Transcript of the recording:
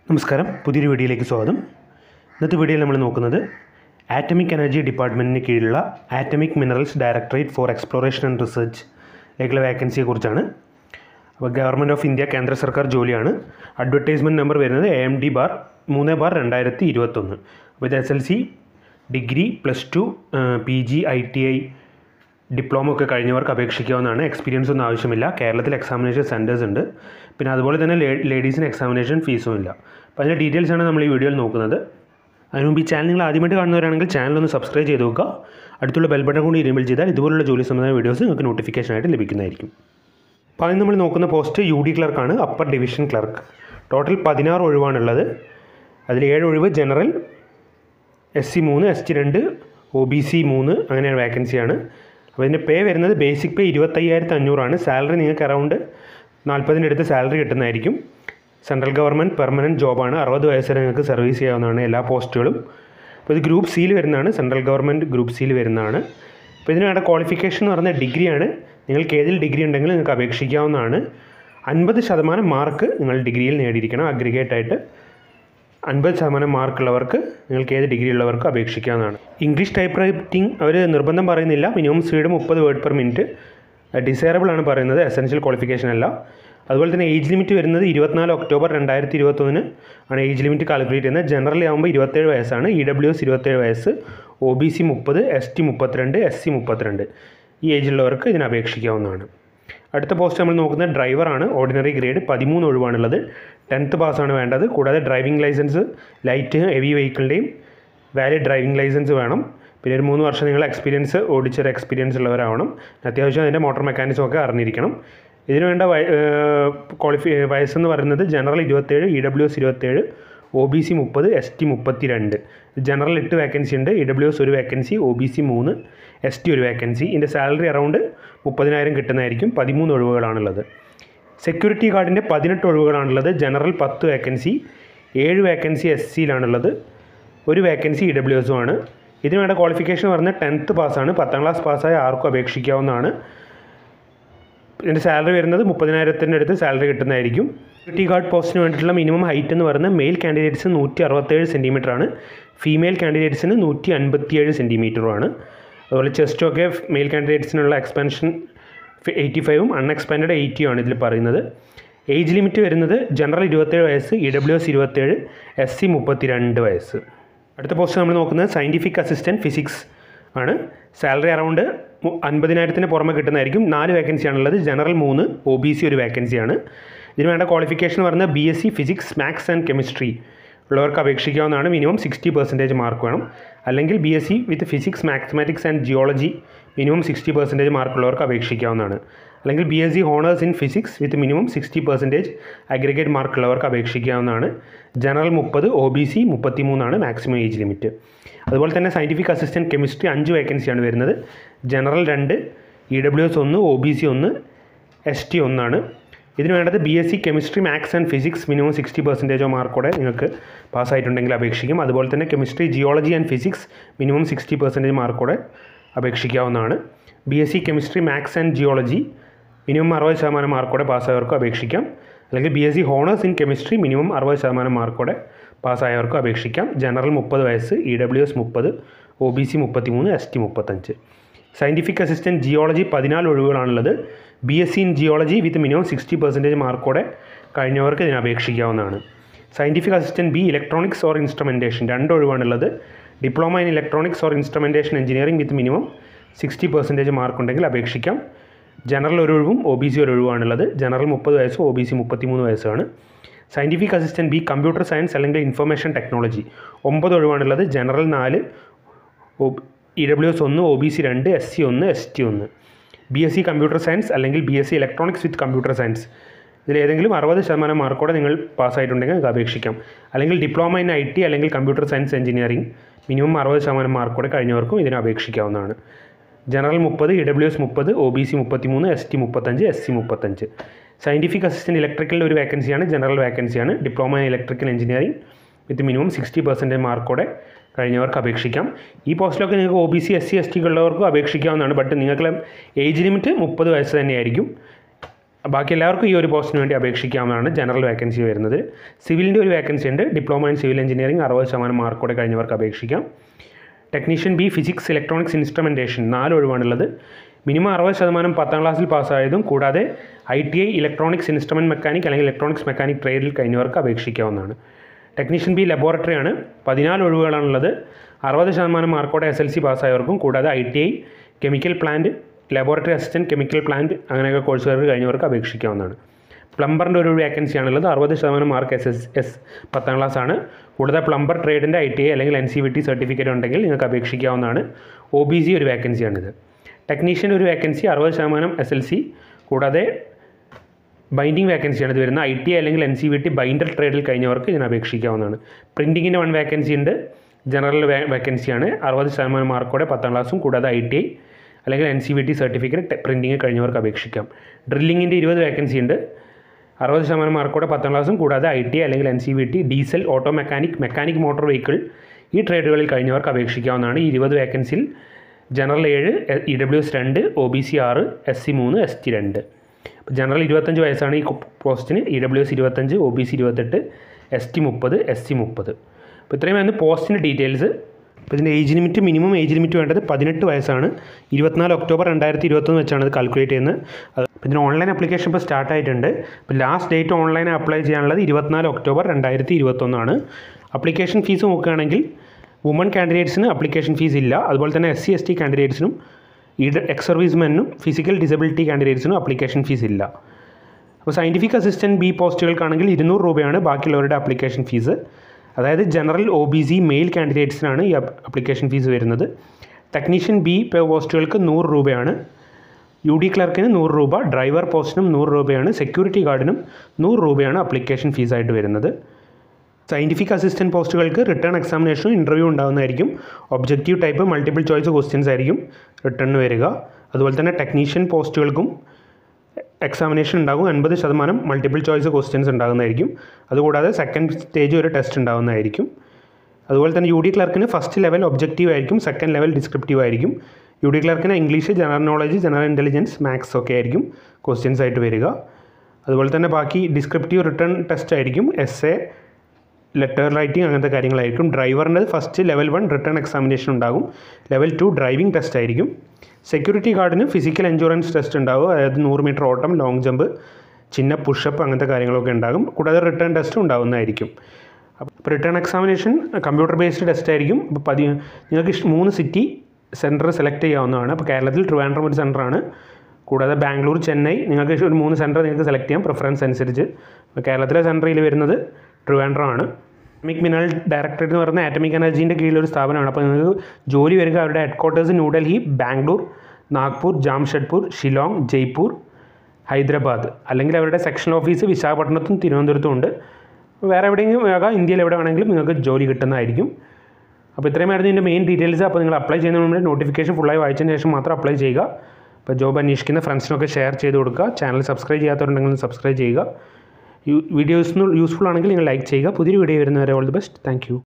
നമസ്കാരം പുതിയൊരു വീഡിയോയിലേക്ക് സ്വാഗതം ഇന്നത്തെ വീഡിയോയിൽ നമ്മൾ നോക്കുന്നത് ആറ്റമിക് എനർജി ഡിപ്പാർട്ട്മെൻറ്റിന് കീഴിലുള്ള atomic minerals directorate for exploration and research ലേക്കുള്ള വേക്കൻസിയെ കുറിച്ചാണ് അപ്പോൾ ഗവൺമെൻറ് ഓഫ് ഇന്ത്യ കേന്ദ്ര സർക്കാർ ജോലിയാണ് അഡ്വർടൈസ്മെൻറ്റ് നമ്പർ വരുന്നത് എ എം ഡി ബാർ മൂന്ന് ബാർ രണ്ടായിരത്തി ഇരുപത്തൊന്ന് അപ്പോൾ ഇത് S L C degree plus two P G I T I diploma ഒക്കെ കഴിഞ്ഞവർക്ക് അപേക്ഷിക്കാവുന്നതാണ് എക്സ്പീരിയൻസ് ഒന്നും ആവശ്യമില്ല കേരളത്തിൽ എക്സാമിനേഷൻ സെൻറ്റേഴ്സ് ഉണ്ട് പിന്നെ അതുപോലെ തന്നെ ലേഡീസിന് എക്സാമിനേഷൻ ഫീസും ഇല്ല അപ്പോൾ അതിൻ്റെ ഡീറ്റെയിൽസ് ആണ് നമ്മൾ ഈ വീഡിയോയിൽ നോക്കുന്നത് അതിന് മുമ്പ് ഈ ചാനൽ നിങ്ങൾ ആദ്യമായിട്ട് കാണുന്നവരാണെങ്കിൽ ചാനൽ ഒന്ന് സബ്സ്ക്രൈബ് ചെയ്ത് നോക്കുക അടുത്തുള്ള ബെൽ ബട്ടൺ കൂടി ഇനിമേൽ ചെയ്താൽ ഇതുപോലുള്ള ജോലി സംബന്ധമായ വീഡിയോസ് നിങ്ങൾക്ക് നോട്ടിഫിക്കേഷൻ ആയിട്ട് ലഭിക്കുന്നതായിരിക്കും അപ്പോൾ അതിന് നമ്മൾ നോക്കുന്ന പോസ്റ്റ് യു ഡി ക്ലർക്കാണ് അപ്പർ ഡിവിഷൻ ക്ലർക്ക് ടോട്ടൽ പതിനാറ് ഒഴിവാണുള്ളത് അതിൽ ഏഴ് ഒഴിവ് ജനറൽ എസ് സി മൂന്ന് എസ് ടി രണ്ട് ഒ ബി സി മൂന്ന് അങ്ങനെ വേക്കൻസിയാണ് അപ്പോൾ ഇതിൻ്റെ പേ വരുന്നത് ബേസിക് പേ ഇരുപത്തയ്യായിരത്തി അഞ്ഞൂറാണ് സാലറി നിങ്ങൾക്ക് അറൗണ്ട് നാൽപ്പതിൻ്റെ അടുത്ത് സാലറി കിട്ടുന്നതായിരിക്കും സെൻട്രൽ ഗവൺമെൻറ് പെർമനൻറ്റ് ജോബാണ് അറുപത് വയസ്സ് വരെ നിങ്ങൾക്ക് സർവീസ് ചെയ്യാവുന്നതാണ് എല്ലാ പോസ്റ്റുകളും അപ്പോൾ ഇത് ഗ്രൂപ്പ് സിയിൽ വരുന്നതാണ് സെൻട്രൽ ഗവൺമെൻറ് ഗ്രൂപ്പ് സിയിൽ വരുന്നതാണ് അപ്പോൾ ഇതിന് വേണ്ട ക്വാളിഫിക്കേഷൻ എന്ന് പറഞ്ഞാൽ ഡിഗ്രിയാണ് നിങ്ങൾക്ക് ഏതിൽ ഡിഗ്രി ഉണ്ടെങ്കിലും നിങ്ങൾക്ക് അപേക്ഷിക്കാവുന്നതാണ് അൻപത് ശതമാനം മാർക്ക് നിങ്ങൾ ഡിഗ്രിയിൽ നേടിയിരിക്കണം അഗ്രിഗേറ്റ് ആയിട്ട് അൻപത് ശതമാനം മാർക്കുള്ളവർക്ക് നിങ്ങൾക്ക് ഏത് ഡിഗ്രി ഉള്ളവർക്ക് അപേക്ഷിക്കാവുന്നതാണ് ഇംഗ്ലീഷ് ടൈപ്പ് റൈറ്റിംഗ് അവർ നിർബന്ധം പറയുന്നില്ല മിനിമം സ്പീഡ് മുപ്പത് വേർഡ് പെർ മിനിറ്റ് ഡിസൈറബിൾ ആണ് പറയുന്നത് എസെൻഷ്യൽ ക്വാളിഫിക്കേഷൻ അല്ല അതുപോലെ തന്നെ ഏജ് ലിമിറ്റ് വരുന്നത് ഇരുപത്തിനാല് ഒക്ടോബർ രണ്ടായിരത്തി ഇരുപത്തൊന്നിന് ആണ് ഏജ് ലിമിറ്റ് കാൽക്കുലേറ്റ് ചെയ്യുന്നത് ജനറൽ ആകുമ്പോൾ ഇരുപത്തേഴ് വയസ്സാണ് ഇ ഡബ്ല്യു എസ് ഇരുപത്തേഴ് വയസ്സ് ഒ ബി സി മുപ്പത് എസ് ടി മുപ്പത്തിരണ്ട് എസ് സി മുപ്പത്തിരണ്ട് ഈ ഏജിലുള്ളവർക്ക് ഇതിന് അപേക്ഷിക്കാവുന്നതാണ് അടുത്ത പോസ്റ്റ് നമ്മൾ നോക്കുന്നത് ഡ്രൈവറാണ് ഓർഡിനറി ഗ്രേഡ് പതിമൂന്ന് ഒഴിവാണുള്ളത് ടെൻത്ത് പാസ്സാണ് വേണ്ടത് കൂടാതെ ഡ്രൈവിംഗ് ലൈസൻസ് ലൈറ്റ് ഹെവി വെഹിക്കിളിൻ്റെയും വാലിഡ് ഡ്രൈവിംഗ് ലൈസൻസ് വേണം പിന്നെ ഒരു മൂന്ന് വർഷം നിങ്ങൾ എക്സ്പീരിയൻസ് ഓടിച്ചൊരു എക്സ്പീരിയൻസ് ഉള്ളവരാവണം അത്യാവശ്യം അതിൻ്റെ മോട്ടോർ മെക്കാനിസം ഒക്കെ അറിഞ്ഞിരിക്കണം ഇതിന് വേണ്ട ക്വാളിഫി വയസ്സെന്ന് പറയുന്നത് ജനറൽ ഇരുപത്തേഴ് ഇ ഡബ്ല്യു എസ് ഇരുപത്തേഴ് ഒ ബി സി മുപ്പത് എസ് ടി മുപ്പത്തി രണ്ട് ജനറൽ എട്ട് വേക്കൻസി ഉണ്ട് ഇ ഡബ്ല്യു എസ് ഒരു വേക്കൻസി ഒ ബി സി മൂന്ന് എസ് ടി ഒരു വേക്കൻസി ഇതിൻ്റെ സാലറി അറൗണ്ട് മുപ്പതിനായിരം കിട്ടുന്നതായിരിക്കും പതിമൂന്ന് ഒഴിവുകളാണുള്ളത് സെക്യൂരിറ്റി ഗാർഡിൻ്റെ പതിനെട്ട് ഒഴിവുകളാണുള്ളത് ജനറൽ പത്ത് വേക്കൻസി ഏഴ് വേക്കൻസി എസ് സിയിലാണുള്ളത് ഒരു വേക്കൻസി ഇ ഡബ്ല്യു എസും ആണ് ഇതിന് വേണ്ട ക്വാളിഫിക്കേഷൻ പറഞ്ഞാൽ ടെൻത്ത് പാസ്സാണ് പത്താം ക്ലാസ് പാസ്സായ ആർക്കും അപേക്ഷിക്കാവുന്നതാണ് ഇതിൻ്റെ സാലറി വരുന്നത് മുപ്പതിനായിരത്തിൻ്റെ അടുത്ത് സാലറി കിട്ടുന്നതായിരിക്കും സെക്യൂരിറ്റി ഗാർഡ് പോസ്റ്റിന് വേണ്ടിയിട്ടുള്ള മിനിമം ഹൈറ്റ് എന്ന് പറയുന്നത് മെയിൽ കാൻഡിഡേറ്റ്സ് നൂറ്റി അറുപത്തേഴ് സെൻറ്റിമീറ്റർ ആണ് ഫീമെയിൽ കാൻഡിഡേറ്റ്സിന് നൂറ്റി അൻപത്തിയേഴ് സെൻറ്റിമീറ്ററുമാണ് അതുപോലെ ചെസ്റ്റൊക്കെ മെയിൽ കാൻഡിഡേറ്റ്സിനുള്ള എക്സ്പാൻഷൻ എയ്റ്റി ഫൈവും അൺഎക്സ്പാൻഡ് എയ്റ്റിയും ആണ് ഇതിൽ പറയുന്നത് ഏജ് ലിമിറ്റ് വരുന്നത് ജനറൽ ഇരുപത്തേഴ് വയസ്സ് ഇ ഡബ്ല്യു എസ് ഇരുപത്തേഴ് എസ് സി മുപ്പത്തിരണ്ട് വയസ്സ് അടുത്ത പോസ്റ്റ് നമ്മൾ നോക്കുന്നത് സയൻറ്റിഫിക് അസിസ്റ്റൻറ്റ് ഫിസിക്സ് ആണ് സാലറി അറൗണ്ട് അൻപതിനായിരത്തിന് പുറമെ കിട്ടുന്നതായിരിക്കും നാല് വേക്കൻസിയാണുള്ളത് ജനറൽ മൂന്ന് ഒ ബി സി ഒരു വേക്കൻസിയാണ് ഇതിന് വേണ്ട ക്വാളിഫിക്കേഷൻ പറയുന്നത് B S C physics maths and chemistry ഉള്ളവർക്ക് അപേക്ഷിക്കാവുന്നതാണ് മിനിമം സിക്സ്റ്റി പെർസെൻറ്റേജ് മാർക്ക് വേണം അല്ലെങ്കിൽ B S C with physics mathematics and geology minimum sixty percentage മാർക്കുള്ളവർക്ക് അപേക്ഷിക്കാവുന്നതാണ് അല്ലെങ്കിൽ B S C honours in physics with minimum sixty percentage aggregate മാർക്കുള്ളവർക്ക് അപേക്ഷിക്കാവുന്നതാണ് general മുപ്പത് ഒ ബി സി മുപ്പത്തി മൂന്നാണ് മാക്സിമം ഏജ് ലിമിറ്റ് അതുപോലെ തന്നെ സയൻറ്റിഫിക് അസിസ്റ്റൻറ്റ് കെമിസ്ട്രി അഞ്ച് വേക്കൻസിയാണ് വരുന്നത് ജനറൽ രണ്ട് ഇ ഡബ്ല്യു എസ് ഒന്ന് ഒ ബി സി ഒന്ന് എസ് ടി ഒന്നാണ് ഇതിന് വേണ്ടത് B S C chemistry maths and physics minimum sixty പെർസെൻറ്റേജോ മാർക്കോടെ നിങ്ങൾക്ക് പാസ്സായിട്ടുണ്ടെങ്കിൽ അപേക്ഷിക്കും അതുപോലെ തന്നെ chemistry geology and physics minimum sixty percentage മാർക്കോടെ അപേക്ഷിക്കാവുന്നതാണ് B S C chemistry maths and geology minimum അറുപത് ശതമാനം മാർക്കോടെ പാസ്സായവർക്ക് അപേക്ഷിക്കാം അല്ലെങ്കിൽ B S C honours in chemistry minimum അറുപത് ശതമാനം മാർക്കോടെ പാസ്സായവർക്ക് അപേക്ഷിക്കാം ജനറൽ മുപ്പത് വയസ്സ് ഇ ഡബ്ല്യു എസ് മുപ്പത് ഒ ബി സി മുപ്പത്തി മൂന്ന് എസ് ടി മുപ്പത്തഞ്ച് സയൻറ്റിഫിക് അസിസ്റ്റൻറ്റ് ജിയോളജി പതിനാല് ഒഴിവുകളാണുള്ളത് B S C in geology with minimum sixty percentage മാർക്കോടെ കഴിഞ്ഞവർക്ക് ഇതിന് അപേക്ഷിക്കാവുന്നതാണ് scientific assistant B electronics or instrumentation രണ്ട് ഒഴിവാണുള്ളത് diploma in electronics or instrumentation engineering with minimum sixty percentage mark ഉണ്ടെങ്കിൽ അപേക്ഷിക്കാം ജനറൽ ഒരു ഒഴിവും ഒ ബി സി ഒരു ഒഴിവാണുള്ളത് ജനറൽ മുപ്പത് വയസ്സും ഒ ബി സി മുപ്പത്തിമൂന്ന് വയസ്സാണ് scientific assistant B computer science അല്ലെങ്കിൽ ഇൻഫർമേഷൻ ടെക്നോളജി ഒമ്പത് ഒഴിവാണുള്ളത് ജനറൽ നാല് ഇ ഡബ്ല്യു എസ് ഒന്ന് ഒ ബി സി രണ്ട് എസ് സി ഒന്ന് എസ് ടി ഒന്ന് B S C computer science അല്ലെങ്കിൽ B S C electronics with computer science ഇതിലേതെങ്കിലും അറുപത് ശതമാനം മാർക്കോടെ നിങ്ങൾ പാസ്സായിട്ടുണ്ടെങ്കിൽ നിങ്ങൾക്ക് അപേക്ഷിക്കാം അല്ലെങ്കിൽ ഡിപ്ലോമ ഇൻ ഐ ടി അല്ലെങ്കിൽ കമ്പ്യൂട്ടർ സയൻസ് എഞ്ചിനീയറിംഗ് മിനിമം അറുപത് ശതമാനം മാർക്കോടെ കഴിഞ്ഞവർക്കും ഇതിന് അപേക്ഷിക്കാവുന്നതാണ് ജനറൽ മുപ്പത് ഇ ഡബ്ല്യു എസ് മുപ്പത് ഒ ബി സി മുപ്പത്തിമൂന്ന് എസ് ടി മുപ്പത്തഞ്ച് എസ് സി മുപ്പത്തഞ്ച് സയൻറ്റിഫിക് അസിസ്റ്റൻറ്റ് ഇലക്ട്രിക്കലിൻ്റെ ഒരു വേക്കൻസിയാണ് ജനറൽ വേക്കൻസിയാണ് diploma in electrical engineering with minimum sixty percentage മാർക്കോടെ കഴിഞ്ഞവർക്ക് അപേക്ഷിക്കാം ഈ പോസ്റ്റിലൊക്കെ നിങ്ങൾക്ക് O B C S C S T ഉള്ളവർക്കും അപേക്ഷിക്കാവുന്നതാണ് ബട്ട് നിങ്ങൾക്ക് ഏജ് ലിമിറ്റ് മുപ്പത് വയസ്സ് തന്നെയായിരിക്കും ബാക്കി എല്ലാവർക്കും ഈ ഒരു പോസ്റ്റിന് വേണ്ടി അപേക്ഷിക്കാവുന്നതാണ് ജനറൽ വേക്കൻസി വരുന്നത് സിവിലിൻ്റെ ഒരു വേക്കൻസി ഉണ്ട് ഡിപ്ലോമ ഇൻ സിവിൽ എഞ്ചിനീയറിംഗ് അറുപത് ശതമാനം മാർക്കോടെ കഴിഞ്ഞവർക്ക് അപേക്ഷിക്കാം technician B physics electronics instrumentation നാല് ഒഴിവാണുള്ളത് മിനിമം അറുപത് ശതമാനം പത്താം ക്ലാസ്സിൽ പാസ്സായതും കൂടാതെ I T I electronics instrument mechanic അല്ലെങ്കിൽ ഇലക്ട്രോണിക്സ് മെക്കാനിക് ട്രേഡിൽ കഴിഞ്ഞവർക്ക് അപേക്ഷിക്കാവുന്നതാണ് ടെക്നീഷ്യൻ ബി ലബോറട്ടറി ആണ് പതിനാല് ഒഴിവുകളാണുള്ളത് അറുപത് ശതമാനം മാർക്കോടെ എസ് എൽ സി പാസ്സായവർക്കും കൂടാതെ I T I chemical plant laboratory assistant chemical plant അങ്ങനെയൊക്കെ കോഴ്സുകൾക്ക് കഴിഞ്ഞവർക്ക് അപേക്ഷിക്കാവുന്നതാണ് പ്ലംബറിൻ്റെ ഒരു വേക്കൻസി ആണുള്ളത് അറുപത് ശതമാനം മാർക്ക് എസ് എസ് എസ് പത്താം ക്ലാസ് ആണ് കൂടാതെ പ്ലംബർ ട്രേഡിൻ്റെ ഐ ടി ഐ അല്ലെങ്കിൽ N C V T certificate ഉണ്ടെങ്കിൽ നിങ്ങൾക്ക് അപേക്ഷിക്കാവുന്നതാണ് ഒ ബി സി ഒരു വേക്കൻസിയാണിത് ടെക്നീഷ്യൻ ഒരു വേക്കൻസി അറുപത് ശതമാനം എസ് എൽ സി കൂടാതെ ബൈൻഡിങ് വേക്കൻസിയാണ് ഇത് വരുന്നത് ഐ ടി അല്ലെങ്കിൽ N C V T binder ട്രേഡിൽ കഴിഞ്ഞവർക്ക് ഇതിന് അപേക്ഷിക്കാവുന്നതാണ് പ്രിൻറ്റിങ്ങിൻ്റെ വൺ വേക്കൻസി ഉണ്ട് ജനറൽ വേക്കൻസിയാണ് അറുപത് ശതമാനം മാർക്കോടെ പത്താം ക്ലാസ്സും കൂടാതെ ഐ ടി ഐ അല്ലെങ്കിൽ N C V T certificate printing കഴിഞ്ഞവർക്ക് അപേക്ഷിക്കാം ഡ്രില്ലിങ്ങിൻ്റെ ഇരുപത് വേക്കൻസി ഉണ്ട് അറുപത് ശതമാനം മാർക്കോടെ പത്താം ക്ലാസ്സും കൂടാതെ ഐ ടി അല്ലെങ്കിൽ N C V T diesel auto mechanic mechanic motor vehicle ഈ ട്രേഡുകളിൽ കഴിഞ്ഞവർക്ക് അപേക്ഷിക്കാവുന്നതാണ് ഈ ഇരുപത് വേക്കൻസിയിൽ ജനറൽ ഏഴ് ഇ ഡബ്ല്യു എസ് രണ്ട് ഒ ബി സി ആറ് എസ് സി മൂന്ന് എസ് ടി രണ്ട് അപ്പോൾ ജനറൽ ഇരുപത്തഞ്ച് വയസ്സാണ് ഈ പോസ്റ്റിന് ഇ ഡബ്ല്യു എസ് ഇരുപത്തഞ്ച് ഒ ബി സി ഇരുപത്തെട്ട് എസ് ടി മുപ്പത് എസ് സി മുപ്പത് അപ്പോൾ ഇത്രയുമായിരുന്നു പോസ്റ്റിൻ്റെ ഡീറ്റെയിൽസ് അപ്പോൾ ഇതിൻ്റെ age limit minimum age limit വേണ്ടത് പതിനെട്ട് വയസ്സാണ് ഇരുപത്തിനാല് ഒക്ടോബർ രണ്ടായിരത്തി ഇരുപത്തൊന്ന് വെച്ചാണ് ഇത് കാൽക്കുലേറ്റ് ചെയ്യുന്നത് അത് അപ്പോൾ ഇതിന് ഓൺലൈൻ ആപ്ലിക്കേഷൻ ഇപ്പോൾ സ്റ്റാർട്ട് ആയിട്ടുണ്ട് അപ്പോൾ ലാസ്റ്റ് ഡേറ്റ് ഓൺലൈൻ അപ്ലൈ ചെയ്യാനുള്ളത് ഇരുപത്തിനാല് ഒക്ടോബർ രണ്ടായിരത്തി ഇരുപത്തൊന്നാണ് അപ്ലിക്കേഷൻ ഫീസ് നോക്കുകയാണെങ്കിൽ വുമൺ കാൻഡിഡേറ്റ്സിന് അപ്ലിക്കേഷൻ ഫീസ് ഇല്ല അതുപോലെ തന്നെ എസ് സി എസ് ടി കാൻഡിഡേറ്റ്സിനും ഈ എക്സ് സർവീസ്മെനും ഫിസിക്കൽ ഡിസബിലിറ്റി കാൻഡിഡേറ്റ്സിനും അപ്ലിക്കേഷൻ ഫീസ് ഇല്ല അപ്പോൾ സയൻറ്റിഫിക് അസിസ്റ്റൻറ്റ് ബി പോസ്റ്റുകൾക്കാണെങ്കിൽ ഇരുന്നൂറ് രൂപയാണ് ബാക്കിയുള്ളവരുടെ അപ്ലിക്കേഷൻ ഫീസ് അതായത് general O B C male കാൻഡിഡേറ്റ്സിനാണ് ഈ അപ്ലിക്കേഷൻ ഫീസ് വരുന്നത് ടെക്നീഷ്യൻ ബി പോസ്റ്റുകൾക്ക് നൂറ് രൂപയാണ് യു ഡി ക്ലർക്കിന് നൂറ് രൂപ ഡ്രൈവർ പോസ്റ്റിനും നൂറ് രൂപയാണ് സെക്യൂരിറ്റി ഗാർഡിനും നൂറ് രൂപയാണ് അപ്ലിക്കേഷൻ ഫീസായിട്ട് വരുന്നത് സയൻറ്റിഫിക് അസിസ്റ്റൻറ്റ് പോസ്റ്റുകൾക്ക് റിട്ടേൺ എക്സാമിനേഷനും ഇൻ്റർവ്യൂ ഉണ്ടാകുന്നതായിരിക്കും objective type multiple choice questions ആയിരിക്കും റിട്ടേണിന് വരിക അതുപോലെ തന്നെ ടെക്നീഷ്യൻ പോസ്റ്റുകൾക്കും എക്സാമിനേഷൻ ഉണ്ടാകും അൻപത് ശതമാനം മൾട്ടിപ്പിൾ ചോയ്സ് ക്വസ്റ്റ്യൻസ് ഉണ്ടാകുന്നതായിരിക്കും അതുകൂടാതെ സെക്കൻഡ് സ്റ്റേജ് ഒരു ടെസ്റ്റ് ഉണ്ടാകുന്നതായിരിക്കും അതുപോലെ തന്നെ യു ഡി ക്ലർക്കിന് ഫസ്റ്റ് ലെവൽ ഒബ്ജക്റ്റീവ് ആയിരിക്കും സെക്കൻഡ് ലെവൽ ഡിസ്ക്രിപ്റ്റീവ് ആയിരിക്കും യു ഡി ക്ലർക്കിന് English general knowledge general intelligence maths ഒക്കെ ആയിരിക്കും ക്വസ്റ്റ്യൻസ് ആയിട്ട് വരിക അതുപോലെ തന്നെ ബാക്കി ഡിസ്ക്രിപ്റ്റീവ് റിട്ടേൺ ടെസ്റ്റ് ആയിരിക്കും എസ് എ ലെറ്റർ റൈറ്റിംഗ് അങ്ങനത്തെ കാര്യങ്ങളായിരിക്കും ഡ്രൈവറിൻ്റെ first level one written examination ഉണ്ടാകും ലെവൽ ടു ഡ്രൈവിംഗ് ടെസ്റ്റ് ആയിരിക്കും സെക്യൂരിറ്റി ഗാർഡിന് ഫിസിക്കൽ എൻജുറൻസ് ടെസ്റ്റ് ഉണ്ടാകും അതായത് നൂറ് മീറ്റർ ഓട്ടം ലോങ് ജമ്പ് ചിന്ന പുഷപ്പ് അങ്ങനത്തെ കാര്യങ്ങളൊക്കെ ഉണ്ടാകും കൂടാതെ റിട്ടേൺ ടെസ്റ്റും ഉണ്ടാകുന്നതായിരിക്കും അപ്പോൾ written examination computer based test ആയിരിക്കും അപ്പോൾ പതി നിങ്ങൾക്ക് ഇഷ്ടം മൂന്ന് സിറ്റി സെൻറ്റർ സെലക്ട് ചെയ്യാവുന്നതാണ് അപ്പോൾ കേരളത്തിൽ ട്രിവാൻഡ്രം ഒരു സെൻറ്ററാണ് കൂടാതെ ബാംഗ്ലൂർ ചെന്നൈ നിങ്ങൾക്ക് ഒരു മൂന്ന് സെൻറ്റർ നിങ്ങൾക്ക് സെലക്ട് ചെയ്യാം പ്രിഫറൻസ് അനുസരിച്ച് അപ്പോൾ കേരളത്തിലെ സെൻറ്ററിൽ വരുന്നത് ട്രിവാൻഡ്രം ആണ് ആറ്റമിക് മിനറൽ ഡയറക്ടറേറ്റ് എന്ന് പറയുന്ന ആറ്റമിക് എനർജീൻ്റെ കീഴിലൊരു സ്ഥാപനമാണ് അപ്പോൾ നിങ്ങൾക്ക് ജോലി വരിക അവരുടെ ഹെഡ് ക്വാർട്ടേഴ്സ് ന്യൂഡൽഹി ബാംഗ്ലൂർ നാഗ്പൂർ ജാംഷഡ്പൂർ ഷിലോങ് ജയ്പൂർ ഹൈദരാബാദ് അല്ലെങ്കിൽ അവരുടെ സെക്ഷൻ ഓഫീസ് വിശാഖപട്ടണത്തും തിരുവനന്തപുരത്തും ഉണ്ട് വേറെ എവിടെയെങ്കിലും ആകാം ഇന്ത്യയിൽ എവിടെ വേണമെങ്കിലും നിങ്ങൾക്ക് ജോലി കിട്ടുന്നതായിരിക്കും അപ്പോൾ ഇത്രയുമായിരുന്നു ഇതിൻ്റെ മെയിൻ ഡീറ്റെയിൽസ് അപ്പോൾ നിങ്ങൾ അപ്ലൈ ചെയ്യുന്നതിന് മുമ്പ് നോട്ടിഫിക്കേഷൻ ഫുള്ളായി വായിച്ചതിന് ശേഷം മാത്രം അപ്ലൈ ചെയ്യുക അപ്പോൾ ജോബ് അന്വേഷിക്കുന്ന ഫ്രണ്ട്സിനൊക്കെ ഷെയർ ചെയ്ത് കൊടുക്കുക ചാനൽ സബ്സ്ക്രൈബ് ചെയ്യാത്തവരുണ്ടെങ്കിൽ സബ്സ്ക്രൈബ് ചെയ്യുക വീഡിയോസ് യൂസ്ഫുൾ ആണെങ്കിൽ നിങ്ങൾ ലൈക്ക് ചെയ്യുക പുതിയൊരു വീഡിയോ വരുന്നവരെ ഓൾ ദി ബെസ്റ്റ് താങ്ക്